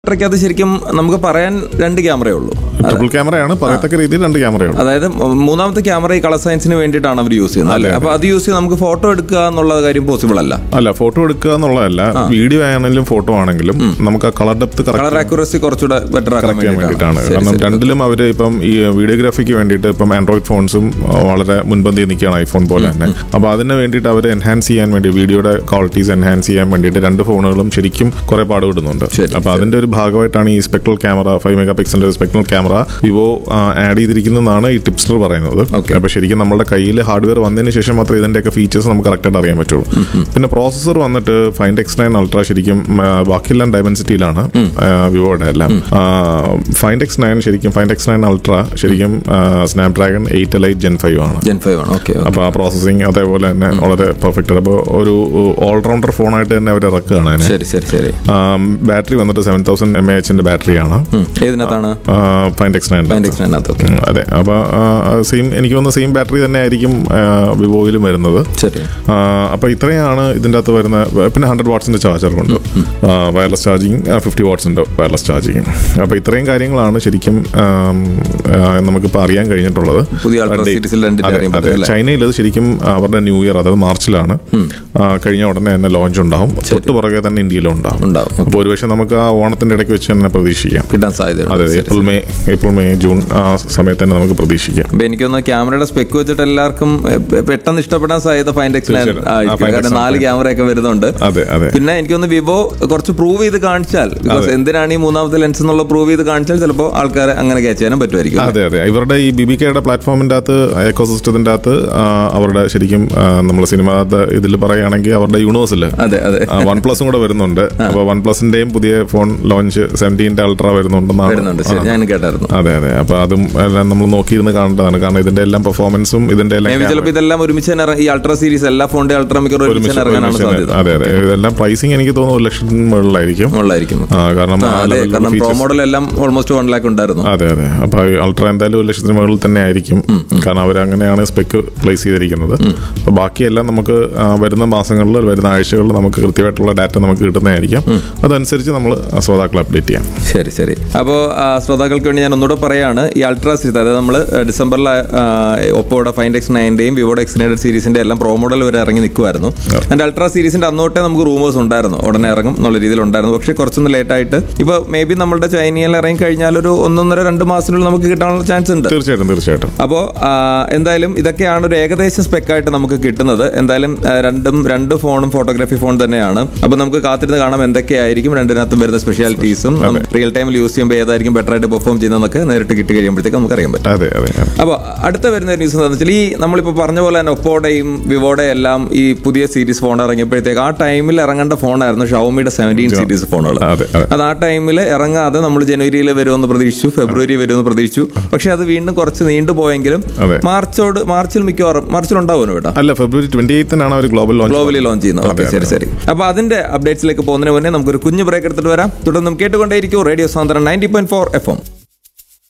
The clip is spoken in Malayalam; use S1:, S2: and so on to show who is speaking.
S1: അത് ശരിക്കും നമുക്ക് പറയാൻ രണ്ട് ക്യാമറയേ ഉള്ളൂ
S2: ട്രിപ്പിൾ ക്യാമറയാണ് പറയത്തക്ക രീതിയിൽ രണ്ട് ക്യാമറയാണ്
S1: അതായത് മൂന്നാമത്തെ ക്യാമറ ഈ കളർ സയൻസിന് വേണ്ടിയിട്ടാണ് അവർ യൂസ് ചെയ്യുന്നത് അല്ലേ അപ്പൊ അത് യൂസ് ചെയ്ത് നമുക്ക് ഫോട്ടോ എടുക്കുക എന്നുള്ള കാര്യം പോസിബിൾ അല്ല
S2: അല്ല ഫോട്ടോ എടുക്കുക എന്നുള്ളതല്ല വീഡിയോ ആണെങ്കിലും ഫോട്ടോ ആണെങ്കിലും നമുക്ക് ആ colour depth
S1: colour
S2: correct
S1: accuracy കുറച്ചുകൂടെ ബെറ്റർ ആക്കാൻ
S2: ചെയ്യാൻ വേണ്ടിയിട്ടാണ്
S1: വേണ്ടിയിട്ടാണ്
S2: കാരണം രണ്ടിലും അവർ ഇപ്പം ഈ വീഡിയോഗ്രാഫിക്ക് വേണ്ടിയിട്ട് ഇപ്പം ആൻഡ്രോയിഡ് ഫോൺസും വളരെ മുൻപന്തിയിൽ നിൽക്കുകയാണ് ഐഫോൺ പോലെ തന്നെ അപ്പോൾ അതിന് വേണ്ടിയിട്ട് അവർ എൻഹാൻസ് ചെയ്യാൻ വേണ്ടി വീഡിയോയുടെ ക്വാളിറ്റീസ് എൻഹാൻസ് ചെയ്യാൻ വേണ്ടിയിട്ട് രണ്ട് ഫോണുകളും ശരിക്കും കുറെ പാടുപെടുന്നുണ്ട്
S1: ശരി,
S2: അപ്പോൾ അതിന്റെ ഒരു ഭാഗമായിട്ടാണ് ഈ സ്പെക്ട്രൽ ക്യാമറ ഫൈവ് മെഗാ പിക്സലിന്റെ സ്പെക്ട്രൽ ക്യാമറ വിവോ ആഡ് ചെയ്തിരിക്കുന്നതാണ് ഈ ടിപ്സ്റ്റർ പറയുന്നത്
S1: Okay.
S2: അപ്പോൾ ശരിക്കും നമ്മുടെ കയ്യിൽ ഹാർഡ്വെയർ വന്നതിന് ശേഷം മാത്രമേ ഇതിന്റെയൊക്കെ ഫീച്ചേഴ്സ് നമുക്ക് കറക്റ്റായിട്ട് അറിയാൻ പറ്റുള്ളൂ പിന്നെ പ്രോസസ്സർ വന്നിട്ട് ഫൈൻഡ് എക്സ് നയൻ അൾട്ര ശരിക്കും ആ, ബാക്കിയെല്ലാം ഡൈമെൻസിറ്റിയിലാണ് വിവോയുടെ എല്ലാം ഫൈൻഡ് എക്സ് നയൻ ശരിക്കും ഫൈൻഡ് എക്സ് നയൻ അൾട്ര ശരിക്കും Snapdragon eight elite gen five ആണ്
S1: ജെൻ ഫൈവ് ആണ് ഓക്കെ
S2: അപ്പോൾ ആ പ്രോസസ്സിങ് അതേപോലെ തന്നെ വളരെ പെർഫെക്റ്റ് അപ്പോൾ ഒരു ഓൾറൗണ്ടർ ഫോണായിട്ട് തന്നെ അവർ ഇറക്കുകയാണ് അതിനെ
S1: ശരി ശരി ശരി
S2: ബാറ്ററി വന്നിട്ട് സെവൻ തൗസൻഡ് എം എച്ചിന്റെ ബാറ്ററിയാണ്
S1: ഉം. ഏതിനകത്താണ്
S2: ഫൈൻഡ് എക്സ് നയൻ
S1: Find X-നകത്ത്, okay.
S2: അതെ അപ്പോൾ സെയിം എനിക്ക് തോന്നുന്ന സെയിം ബാറ്ററി തന്നെ ആയിരിക്കും വിവോയിലും വരുന്നത്
S1: ശരി
S2: അപ്പോൾ ഇത്രയാണ് ഇതിൻ്റെ അകത്ത് വരുന്ന പിന്നെ ഹൺഡ്രഡ് വാട്ട്സിന്റെ ചാർജർ ഉണ്ട് വയർലെസ് ചാർജിങ് ഫിഫ്റ്റി വാട്ട്സിന്റെ വയർലെസ് ചാർജിങ് അപ്പോൾ ഇത്രയും കാര്യങ്ങളാണ് ശരിക്കും ആം, ആ, നമുക്കിപ്പോൾ അറിയാൻ കഴിഞ്ഞിട്ടുള്ളത്
S1: പുതിയ Ultra series ൽ രണ്ടിന്റെ
S2: അതെ,
S1: അറിയാൻ
S2: അതെ.
S1: പറ്റും അല്ലേ?
S2: ചൈനയിൽ ഇത് ശരിക്കും അവരുടെ ന്യൂ ഇയർ അതായത് മാർച്ചിലാണ് ആ, കഴിഞ്ഞ ഉടനെ തന്നെ ലോഞ്ച് ഉണ്ടാവും തൊട്ട് പുറകെ തന്നെ ഇന്ത്യയിലും ഉണ്ടാവും
S1: ഉണ്ടാവും
S2: അപ്പോൾ ഒരുപക്ഷെ നമുക്ക് ആ ഓണത്തിന്റെ ഇടയ്ക്ക് വെച്ച് തന്നെ പ്രതീക്ഷിക്കാം
S1: കിട്ടാൻ
S2: അതെ
S1: സാധ്യതയുണ്ട് ശരി,
S2: April May April May June ആ സമയത്ത് തന്നെ നമുക്ക് പ്രതീക്ഷിക്കാം
S1: അപ്പൊ എനിക്ക് തോന്നുന്നു ക്യാമറയുടെ സ്പെക്ക് വെച്ചിട്ട് എല്ലാവർക്കും എ, പെ- പെട്ടെന്ന് ഇഷ്ടപ്പെടാൻ സാധ്യത ഫൈൻഡ് എക്സ്
S2: തീർച്ചയായിട്ടും. ആ,
S1: ആയിരിക്കും
S2: Find X
S1: കാരണം നാല്
S2: ആണ്.
S1: ക്യാമറ ഒക്കെ വരുന്നുണ്ട്
S2: അതെ അതെ
S1: പിന്നെ എനിക്ക് തോന്നുന്നു വിവോ കുറച്ച് പ്രൂവ് ചെയ്ത് കാണിച്ചാൽ ബിക്കോസ് എന്തിനാണ് ഈ മൂന്നാമത്തെ ലെൻസ് എന്നുള്ള പ്രൂവ് ചെയ്ത് കാണിച്ചാൽ ചിലപ്പോൾ ആൾക്കാരെ അങ്ങനെ ക്യാച്ച് ചെയ്യാനും പറ്റുമായിരിക്കും
S2: അതെ അതെ ഇവരുടെ ഈ ബി ബി കെയുടെ പ്ലാറ്റ്ഫോമിന്റെ അകത്ത് എക്കോസിസ്റ്റത്തിന്റെ അകത്ത് ആ, അവരുടെ ശരിക്കും നമ്മൾ സിനിമ ഇതിൽ പറയുകയാണെങ്കിൽ അവരുടെ യൂണിവേഴ്സിൽ
S1: അതെ അതെ
S2: വൺ പ്ലസും കൂടെ വരുന്നുണ്ട് അപ്പോൾ വൺ പ്ലസിന്റെയും പുതിയ ഫോൺ ലോഞ്ച് സെവൻറ്റീൻ്റെ അൾട്ര വരുന്നുണ്ടെന്നാണ്
S1: വരുന്നുണ്ട് ശരി ഞാൻ കേട്ടായിരുന്നു
S2: അതെ അതെ അപ്പൊ അതും എല്ലാം നമ്മൾ നോക്കിയിരുന്ന് കാണേണ്ടതാണ് കാരണം ഇതിന്റെ എല്ലാം പെർഫോമൻസും ഇതിന്റെ എല്ലാം
S1: Maybe ചിലപ്പോൾ ഇതെല്ലാം ഒരുമിച്ച് തന്നെ ഇറങ്ങി- ഈ അൾട്രാ സീരീസ് എല്ലാ ഫോണിന്റെ അൾട്രാ മിക്കവാറും ഒരുമിച്ച്
S2: ഒരുമിച്ച്
S1: തന്നെ ഇറങ്ങാനാണ്
S2: ഒരുമിച്ച്
S1: സാധ്യത
S2: അതെ അതെ ഇതെല്ലാം പ്രൈസിങ് എനിക്ക് തോന്നുന്നു ഒരു ലക്ഷത്തിന് മുകളിലായിരിക്കും
S1: ഉള്ളായിരിക്കും
S2: ആ, കാരണം
S1: ആ,
S2: ആ
S1: അതെ
S2: level
S1: കാരണം പ്രോ
S2: features-
S1: മോഡൽ എല്ലാം ഓൾമോസ്റ്റ് വൺ ലാക്ക് ഉണ്ടായിരുന്നു
S2: അതെ അതെ അപ്പൊ അൾട്ര എന്തായാലും ഒരു ലക്ഷത്തിന് മുകളിൽ തന്നെ ആയിരിക്കും കാരണം അവർ അങ്ങനെയാണ് സ്പെക്ക് പ്ലേസ് ചെയ്തിരിക്കുന്നത് അപ്പൊ ബാക്കിയെല്ലാം നമുക്ക് ആ, വരുന്ന മാസങ്ങളിൽ വരുന്ന ആഴ്ചകളിൽ നമുക്ക് കൃത്യമായിട്ടുള്ള ഡാറ്റ നമുക്ക് കിട്ടുന്നതായിരിക്കും അതനുസരിച്ച് നമ്മൾ ശ്രോതാക്കളെ അപ്ഡേറ്റ് ചെയ്യാം
S1: ശരി ശരി അപ്പോൾ ശ്രോതാക്കൾക്ക് വേണ്ടി ഞാൻ ഒന്നുകൂടെ പറയാണ് ഈ അൾട്രാ സീരീസ് അതായത് നമ്മൾ ഡിസംബറിൽ ഒപ്പോയുടെ ഫൈൻഡ് എക്സ് നയൻ്റെയും വിവോയുടെ എക്സ് നയൻ്റെ സീരീസിന്റെ എല്ലാം പ്രോ മോഡൽ വരെ ഇറങ്ങി നിൽക്കുമായിരുന്നു അതിന്റെ അൾട്രാ സീരീസിന്റെ അന്നോട്ടേ നമുക്ക് റൂമേഴ്സ് ഉണ്ടായിരുന്നു ഉടനെ ഇറങ്ങും എന്നുള്ള രീതിയിൽ ഉണ്ടായിരുന്നു പക്ഷേ കുറച്ചൊന്ന് ലേറ്റ് ആയിട്ട് ഇപ്പോൾ മേ ബി നമ്മുടെ ചൈനയിൽ ഇറങ്ങി കഴിഞ്ഞാൽ ഒരു ഒന്നൊന്നര രണ്ട് മാസത്തിനുള്ളിൽ നമുക്ക് കിട്ടാനുള്ള ചാൻസ് ഉണ്ട്
S2: തീർച്ചയായിട്ടും തീർച്ചയായിട്ടും
S1: അപ്പോൾ എന്തായാലും ഇതൊക്കെയാണ് ഒരു ഏകദേശ സ്പെക്കായിട്ട് നമുക്ക് കിട്ടുന്നത് എന്തായാലും ആ, രണ്ടും രണ്ട് ഫോണും ഫോട്ടോഗ്രാഫി ഫോൺ തന്നെയാണ് അപ്പോൾ നമുക്ക് കാത്തിരുന്ന് കാണാം എന്തൊക്കെയായിരിക്കും രണ്ടിനകത്തും വരുന്ന സ്പെഷ്യാലിറ്റീസും റിയൽ ടൈമിൽ യൂസ് ചെയ്യുമ്പോൾ ഏതായിരിക്കും ബെറ്റർ ആയിട്ട് പെർഫോം ചെയ്യുന്നതെന്നൊക്കെ നേരിട്ട് കിട്ടി കഴിയുമ്പോഴത്തേക്ക് നമുക്ക് അറിയാൻ പറ്റും
S2: അതെ അതെ അതെ.
S1: അപ്പോൾ അടുത്ത വരുന്ന ന്യൂസ് എന്താണെന്ന് വെച്ചാൽ ഈ നമ്മളിപ്പോൾ പറഞ്ഞ പോലെ തന്നെ ഒപ്പോടെയും വിവോയുടെ എല്ലാം ഈ പുതിയ സീരീസ് ഫോൺ ഇറങ്ങിയപ്പോഴത്തേക്ക് ആ ടൈമിൽ ഇറങ്ങേണ്ട ഫോണായിരുന്നു ഷവോമിയുടെ സെവൻറ്റീൻ സീരീസ് ഫോണുകൾ
S2: അതെ അതെ
S1: അത് ആ ടൈമിൽ ഇറങ്ങാതെ നമ്മൾ ജനുവരിയിൽ വരുമെന്ന് പ്രതീക്ഷിച്ചു ഫെബ്രുവരി വരുമെന്ന് പ്രതീക്ഷിച്ചു പക്ഷെ അത് വീണ്ടും കുറച്ച് നീണ്ടുപോയെങ്കിലും
S2: അതെ.
S1: മാർച്ചോട് മാർച്ചിൽ മിക്കവാറും മാർച്ചിൽ ഉണ്ടാവുമല്ലോ കേട്ടോ
S2: അല്ല ഫെബ്രുവരി ട്വന്റി എയ്ത്തിനാണ് അവർ ഗ്ലോബൽ ലോഞ്ച്
S1: ഗ്ലോബലി ലോഞ്ച് ചെയ്യുന്നത് ഓക്കെ
S2: അതെ,
S1: ശരി ശരി അപ്പൊ അതിന്റെ അപ്ഡേറ്റ്സിലേക്ക് പോകുന്നതിന് മുന്നേ നമുക്കൊരു കുഞ്ഞു ബ്രേക്ക് എടുത്തിട്ട് വരാം തുടർന്നും കേട്ടുകൊണ്ടേയിരിക്കും റേഡിയോ സാന്ദ്രൻ ninety point four F M